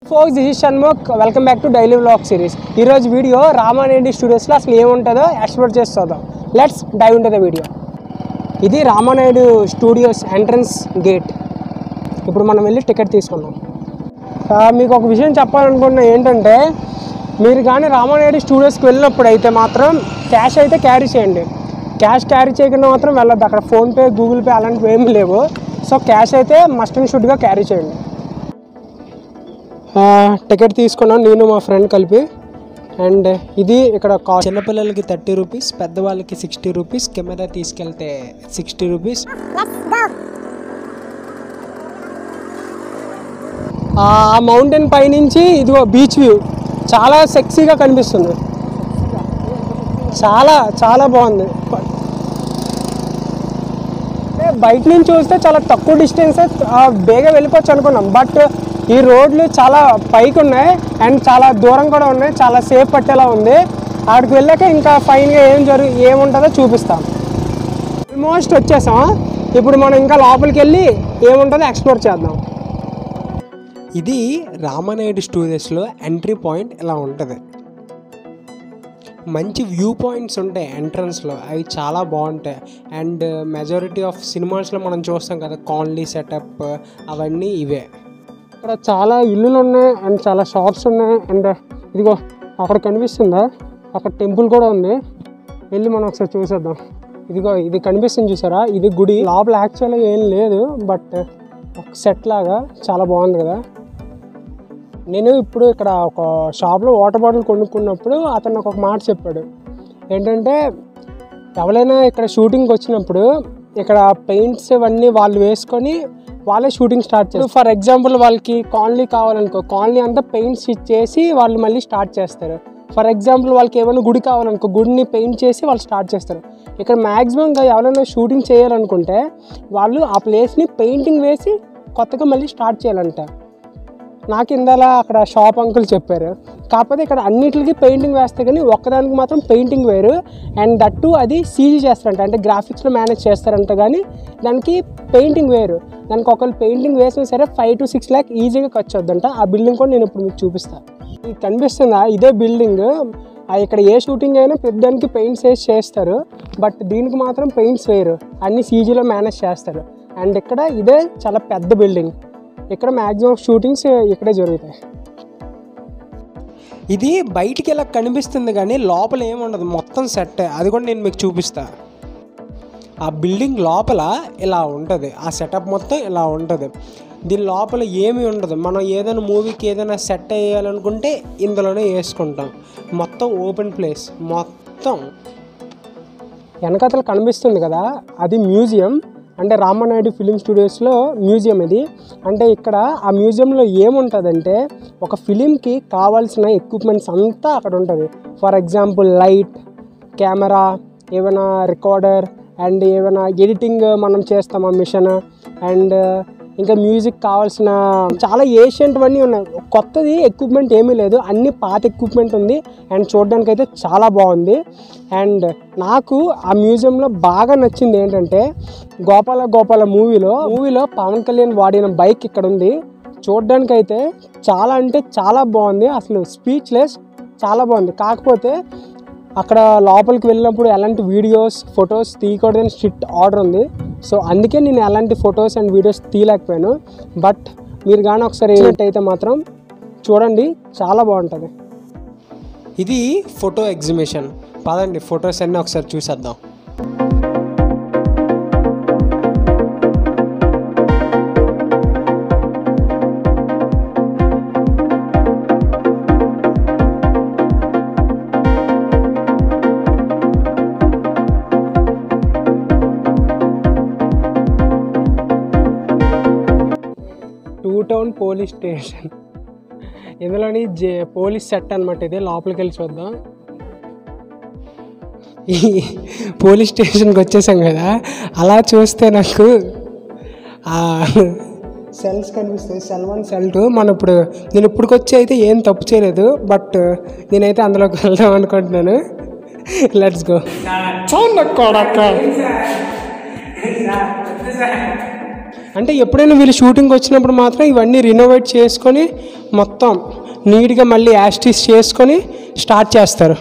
folks this Shanmukh welcome back to daily vlog series ఈరోజు video Ramanaidu స్టూడియోస్లో అసలు ఏముంటుందో ఎక్స్ప్లోర్ చేసి చూద్దాం లెట్స్ డైవ్ ఉంటుంది వీడియో ఇది రామానాయుడు స్టూడియోస్ ఎంట్రన్స్ గేట్ ఇప్పుడు మనం వెళ్ళి టికెట్ తీసుకున్నాం ఆ, మీకు ఒక విషయం చెప్పాలనుకుంటున్నా ఏంటంటే మీరు కానీ రామానాయుడు స్టూడియోస్కి వెళ్ళినప్పుడు అయితే మాత్రం క్యాష్ అయితే క్యారీ చేయండి క్యాష్ క్యారీ చేయకుండా మాత్రం వెళ్ళొద్దు అక్కడ ఫోన్పే గూగుల్ పే అలాంటివి ఏమీ లేవు సో క్యాష్ అయితే మస్ట్ అండ్ షుడ్గా క్యారీ చేయండి ఆ, టికెట్ తీసుకున్నాం నేను మా ఫ్రెండ్ కలిపి అండ్ ఇది ఇక్కడ కా చిన్నపిల్లలకి థర్టీ రూపీస్ పెద్దవాళ్ళకి సిక్స్టీ రూపీస్ కెమెరా తీసుకెళ్తే సిక్స్టీ రూపీస్ ఆ మౌంటైన్ పైనుంచి ఇదిగో బీచ్ వ్యూ చాలా సెక్సీగా కనిపిస్తుంది చాలా చాలా బాగుంది అంటే బయట నుంచి చూస్తే చాలా తక్కువ డిస్టెన్స్ బేగా వెళ్ళిపోవచ్చు అనుకున్నాం బట్ ఈ రోడ్లు చాలా పైకి ఉన్నాయి అండ్ చాలా దూరం కూడా ఉన్నాయి చాలా సేఫ్ పట్టేలా ఉంది అక్కడికి వెళ్ళాక ఇంకా ఫైన్గా ఏం జరుగు ఏముంటుందో చూపిస్తాం ఆల్మోస్ట్ వచ్చేసాం ఇప్పుడు మనం ఇంకా లోపలికి వెళ్ళి ఏముంటుందో ఎక్స్ప్లోర్ చేద్దాం ఇది రామానాయుడు స్టూడియోస్లో ఎంట్రీ పాయింట్ ఇలా ఉంటుంది మంచి వ్యూ పాయింట్స్ ఉంటాయి ఎంట్రన్స్లో అవి చాలా బాగుంటాయి అండ్ మెజారిటీ ఆఫ్ సినిమాస్లో మనం చూస్తాం కదా కాలనీ సెటప్ అవన్నీ ఇవే ఇక్కడ చాలా ఇల్లులు ఉన్నాయి అండ్ చాలా షాప్స్ ఉన్నాయి అండ్ ఇదిగో అక్కడ కనిపిస్తుందా అక్కడ టెంపుల్ కూడా ఉంది వెళ్ళి మనం ఒకసారి చూసేద్దాం ఇదిగో ఇది కనిపిస్తుంది చూసారా ఇది గుడి లోపల యాక్చువల్గా ఏం లేదు బట్ ఒక సెట్ లాగా చాలా బాగుంది కదా నేను ఇప్పుడు ఇక్కడ ఒక షాప్లో వాటర్ బాటిల్ కొనుక్కున్నప్పుడు అతను నాకు ఒక మాట చెప్పాడు ఏంటంటే ఎవరైనా ఇక్కడ షూటింగ్కి వచ్చినప్పుడు ఇక్కడ పెయింట్స్ అవన్నీ వాళ్ళు వేసుకొని వాళ్ళే షూటింగ్ స్టార్ట్ చేస్తారు ఫర్ ఎగ్జాంపుల్ వాళ్ళకి కాలనీ కావాలనుకో కాలనీ అంతా పెయింట్స్ చేసి వాళ్ళు మళ్ళీ స్టార్ట్ చేస్తారు ఫర్ ఎగ్జాంపుల్ వాళ్ళకి ఏమైనా గుడి కావాలనుకో గుడిని పెయింట్ చేసి వాళ్ళు స్టార్ట్ చేస్తారు ఇక్కడ మ్యాక్సిమంగా ఎవరైనా షూటింగ్ చేయాలనుకుంటే వాళ్ళు ఆ ప్లేస్ని పెయింటింగ్ వేసి కొత్తగా మళ్ళీ స్టార్ట్ చేయాలంట నాకు ఇందాల అక్కడ షాప్ అంకుల్ చెప్పారు కాకపోతే ఇక్కడ అన్నిటికి పెయింటింగ్ వేస్తే కానీ ఒక్కదానికి మాత్రం పెయింటింగ్ వేరు అండ్ దట్టు అది సీజీ చేస్తారంట అంటే గ్రాఫిక్స్లో మేనేజ్ చేస్తారంట కానీ దానికి పెయింటింగ్ వేరు దానికి ఒకళ్ళు పెయింటింగ్ వేసినా సరే ఫైవ్ టు సిక్స్ ల్యాక్ ఈజీగా ఖర్చు అవుద్దంట ఆ బిల్డింగ్ కూడా నేను ఇప్పుడు మీకు చూపిస్తాను ఇది కనిపిస్తుందా ఇదే బిల్డింగ్ ఇక్కడ ఏ షూటింగ్ అయినా పెద్దానికి పెయింట్స్ వేసి చేస్తారు బట్ దీనికి మాత్రం పెయింట్స్ వేరు అన్ని సీజీలో మేనేజ్ చేస్తారు అండ్ ఇక్కడ ఇదే చాలా పెద్ద బిల్డింగ్ ఇక్కడ మ్యాక్సిమం షూటింగ్స్ ఇక్కడే జరుగుతాయి ఇది బయటికి ఇలా కనిపిస్తుంది కానీ లోపల ఏముండదు మొత్తం సెట్ అది కూడా నేను మీకు చూపిస్తా ఆ బిల్డింగ్ లోపల ఇలా ఉంటుంది ఆ సెటప్ మొత్తం ఇలా ఉంటుంది దీని లోపల ఏమీ ఉండదు మనం ఏదైనా మూవీకి ఏదైనా సెట్ వేయాలనుకుంటే ఇందులోనే వేసుకుంటాం మొత్తం ఓపెన్ ప్లేస్ మొత్తం వెనకాతల కనిపిస్తుంది కదా అది మ్యూజియం అంటే రామనాయుడు ఫిలిం స్టూడియోస్లో మ్యూజియం ఇది అంటే ఇక్కడ ఆ మ్యూజియంలో ఏముంటుందంటే ఒక ఫిలింకి కావాల్సిన ఎక్విప్మెంట్స్ అంతా అక్కడ ఉంటుంది ఫర్ ఎగ్జాంపుల్ లైట్ కెమెరా ఏమైనా రికార్డర్ అండ్ ఏమైనా ఎడిటింగ్ మనం చేస్తాం ఆ మిషన్ అండ్ ఇంకా మ్యూజిక్ కావాల్సిన చాలా ఏషియంట్వన్నీ ఉన్నాయి కొత్తది ఎక్విప్మెంట్ ఏమీ లేదు అన్ని పాత ఎక్విప్మెంట్ ఉంది అండ్ చూడడానికి అయితే చాలా బాగుంది అండ్ నాకు ఆ మ్యూజియంలో బాగా నచ్చింది ఏంటంటే గోపాల గోపాల మూవీలో మూవీలో పవన్ కళ్యాణ్ వాడిన బైక్ ఇక్కడ ఉంది చూడడానికి అయితే చాలా అంటే చాలా బాగుంది అసలు స్పీచ్లెస్ చాలా బాగుంది కాకపోతే అక్కడ లోపలికి వెళ్ళినప్పుడు ఎలాంటి వీడియోస్ ఫొటోస్ తీయకూడదని స్ట్రిక్ట్ ఆర్డర్ ఉంది సో అందుకే నేను ఎలాంటి ఫొటోస్ అండ్ వీడియోస్ తీయలేకపోయాను బట్ మీరు కానీ ఒకసారి అయితే మాత్రం చూడండి చాలా బాగుంటుంది ఇది ఫోటో ఎగ్జిబిషన్ పదండి ఫొటోస్ అన్నీ ఒకసారి చూసేద్దాం టూ టౌన్ పోలీస్ స్టేషన్ ఇందులోని జే పోలీస్ సెట్ అనమాట ఇది లోపలికి వెళ్ళి చూద్దాం ఈ పోలీస్ స్టేషన్కి వచ్చేసాం కదా అలా చూస్తే నాకు సెల్స్ కనిపిస్తాయి సెల్ వన్ సెల్ టూ మనం ఇప్పుడు నేను ఇప్పటికొచ్చి అయితే ఏం తప్పు చేయలేదు బట్ నేనైతే అందులోకి వెళ్దాం అనుకుంటున్నాను లెట్స్ గో చూడక్క అంటే ఎప్పుడైనా వీళ్ళు షూటింగ్ వచ్చినప్పుడు మాత్రం ఇవన్నీ రినోవేట్ చేసుకొని మొత్తం నీట్గా మళ్ళీ యాస్టీస్ చేసుకొని స్టార్ట్ చేస్తారు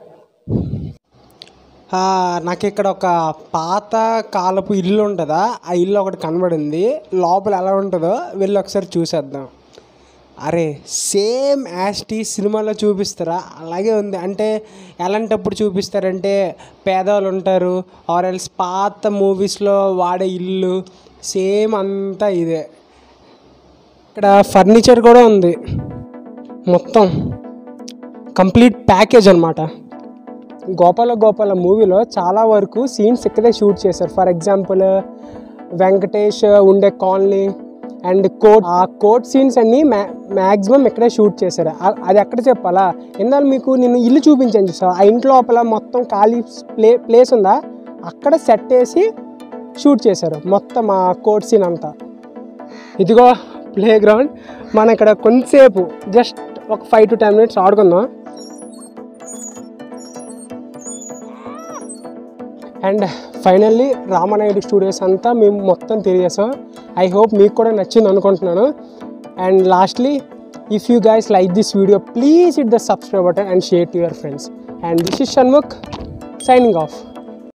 ఆ, నాకు ఇక్కడ ఒక పాత కాలపు ఇల్లు ఉంటుందా ఆ ఇల్లు ఒకటి కనబడింది లోపల ఎలా ఉంటుందో వెళ్ళి ఒకసారి చూసేద్దాం అరే సేమ్ యాస్టీ సినిమాలో చూపిస్తారా అలాగే ఉంది అంటే ఎలాంటప్పుడు చూపిస్తారంటే పేదవాళ్ళు ఉంటారు ఆర్ ఎల్స్ పాత మూవీస్లో వాడే ఇల్లు సేమ్ అంతా ఇదే ఇక్కడ ఫర్నిచర్ కూడా ఉంది మొత్తం కంప్లీట్ ప్యాకేజ్ అనమాట గోపాల గోపాల మూవీలో చాలా వరకు సీన్స్ ఇక్కడే షూట్ చేశారు ఫర్ ఎగ్జాంపుల్ వెంకటేష్ ఉండే కాలనీ అండ్ కోట్ ఆ కోట్ సీన్స్ అన్నీ మ్యా మ్యాక్సిమం ఇక్కడే షూట్ చేశారు ఆ- అది ఎక్కడ చెప్పాలా ఇందాక మీకు నేను ఇల్లు చూపించాను చూసా ఆ ఇంటి లోపల మొత్తం ఖాళీ ప్లే ప్లేస్ ఉందా అక్కడ సెట్ వేసి షూట్ చేశారు మొత్తం ఆ కోట్ సీన్ అంతా ఇదిగో ప్లే గ్రౌండ్ మనం ఇక్కడ కొంతసేపు జస్ట్ ఒక ఫైవ్ టు టెన్ మినిట్స్ ఆడుకుందాం అండ్ ఫైనల్లీ రామనాయుడు స్టూడియోస్ అంతా మేము మొత్తం తిరిగేసాం ఐ హోప్ మీకు కూడా నచ్చింది అనుకుంటున్నాను and lastly if you guys like this video please hit the subscribe button and share to your friends and this is Shanmukh signing of